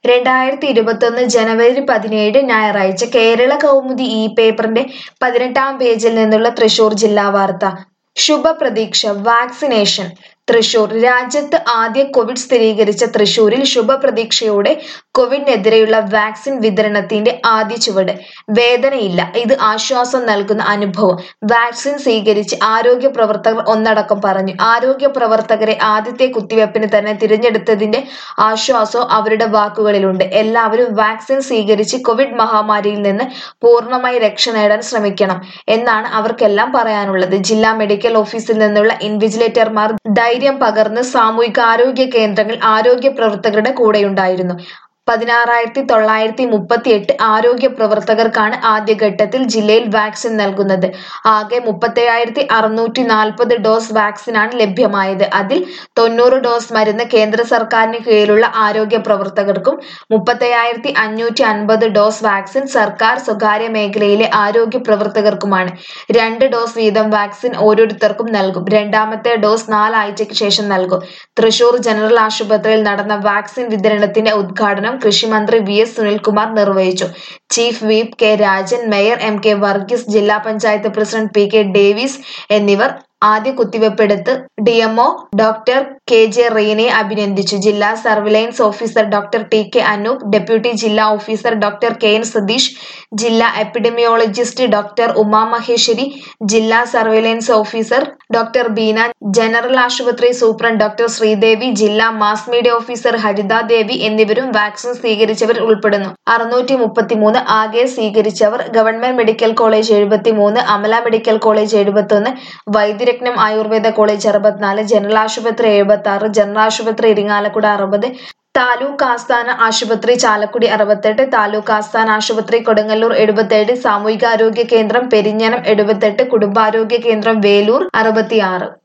രണ്ടായിരത്തി ഇരുപത്തൊന്ന് ജനുവരി പതിനേഴ് ഞായറാഴ്ച കേരള കൗമുദി ഈ പേപ്പറിന്റെ പതിനെട്ടാം പേജിൽ നിന്നുള്ള തൃശൂർ ജില്ലാ വാർത്ത ശുഭപ്രതീക്ഷ വാക്സിനേഷൻ തൃശൂർ രാജ്യത്ത് ആദ്യ കോവിഡ് സ്ഥിരീകരിച്ച തൃശൂരിൽ ശുഭപ്രതീക്ഷയോടെ കോവിഡിനെതിരെയുള്ള വാക്സിൻ വിതരണത്തിന്റെ ആദ്യ ചുവട് വേദനയില്ല ഇത് ആശ്വാസം നൽകുന്ന അനുഭവം വാക്സിൻ സ്വീകരിച്ച് ആരോഗ്യ പ്രവർത്തകർ ഒന്നടക്കം പറഞ്ഞു ആരോഗ്യ പ്രവർത്തകരെ ആദ്യത്തെ കുത്തിവയ്പ്പിന് തന്നെ തിരഞ്ഞെടുത്തതിന്റെ ആശ്വാസവും അവരുടെ വാക്കുകളിലുണ്ട് എല്ലാവരും വാക്സിൻ സ്വീകരിച്ച് കോവിഡ് മഹാമാരിയിൽ നിന്ന് പൂർണ്ണമായി രക്ഷ നേടാൻ ശ്രമിക്കണം എന്നാണ് അവർക്കെല്ലാം പറയാനുള്ളത് ജില്ലാ മെഡിക്കൽ ഓഫീസിൽ നിന്നുള്ള ഇൻവിജിലേറ്റർമാർ ധൈര്യം പകർന്ന് സാമൂഹികാരോഗ്യ കേന്ദ്രങ്ങൾ ആരോഗ്യ പ്രവർത്തകരുടെ കൂടെയുണ്ടായിരുന്നു പതിനാറായിരത്തി തൊള്ളായിരത്തി മുപ്പത്തി എട്ട് ആരോഗ്യ പ്രവർത്തകർക്കാണ് ആദ്യഘട്ടത്തിൽ ജില്ലയിൽ വാക്സിൻ നൽകുന്നത് ആകെ മുപ്പത്തേഴായിരത്തി അറുന്നൂറ്റി നാൽപ്പത് ഡോസ് വാക്സിനാണ് ലഭ്യമായത് അതിൽ തൊണ്ണൂറ് ഡോസ് മരുന്ന് കേന്ദ്ര സർക്കാരിന് കീഴിലുള്ള ആരോഗ്യ പ്രവർത്തകർക്കും മുപ്പത്തേഴായിരത്തി അഞ്ഞൂറ്റി അൻപത് ഡോസ് വാക്സിൻ സർക്കാർ സ്വകാര്യ മേഖലയിലെ ആരോഗ്യ പ്രവർത്തകർക്കുമാണ് രണ്ട് ഡോസ് വീതം വാക്സിൻ ഓരോരുത്തർക്കും നൽകും രണ്ടാമത്തെ ഡോസ് നാലാഴ്ചയ്ക്ക് ശേഷം നൽകും തൃശൂർ ജനറൽ ആശുപത്രിയിൽ നടന്ന വാക്സിൻ വിതരണത്തിന്റെ ഉദ്ഘാടനം കൃഷിമന്ത്രി വി എസ് സുനിൽകുമാർ നിർവഹിച്ചു chief whip K Rajan mayor M K Varghese ജില്ലാ panchayat president P K Davis എന്നിവർ ആദ്യ കുത്തിവെപ്പെടുത്ത് ഡിഎംഒ ഡോക്ടർ കെ ജെ റീനയെ അഭിനന്ദിച്ചു ജില്ലാ surveillance officer doctor T K Anoop deputy ജില്ലാ officer doctor K N Satheesh ജില്ലാ എപ്പിഡമിയോളജിസ്റ്റ് ഡോക്ടർ ഉമാ മഹേശ്വരി ജില്ലാ surveillance officer doctor Beena general ആശുപത്രി സൂപ്രണ്ട് ഡോക്ടർ ശ്രീദേവി ജില്ലാ mass media officer Haritha Devi എന്നിവരും വാക്സിൻ സ്വീകരിച്ചവർ ഉൾപ്പെടുന്നു അറുന്നൂറ്റി മുപ്പത്തിമൂന്ന് ആകെ സ്വീകരിച്ചവർ ഗവൺമെന്റ് മെഡിക്കൽ കോളേജ് എഴുപത്തിമൂന്ന് അമല മെഡിക്കൽ കോളേജ് എഴുപത്തൊന്ന് വൈദ്യരത്നം ആയുർവേദ കോളേജ് അറുപത്തിനാല് ജനറൽ ആശുപത്രി എഴുപത്തി ആറ് ജനറൽ ആശുപത്രി ഇരിങ്ങാലക്കുട അറുപത് താലൂക്ക് ആസ്ഥാന ആശുപത്രി ചാലക്കുടി അറുപത്തെട്ട് താലൂക്ക് ആസ്ഥാന ആശുപത്രി കൊടുങ്ങല്ലൂർ എഴുപത്തേഴ് സാമൂഹികാരോഗ്യ കേന്ദ്രം പെരിഞ്ഞനം എഴുപത്തെട്ട് കുടുംബാരോഗ്യ കേന്ദ്രം വേലൂർ അറുപത്തിയാറ്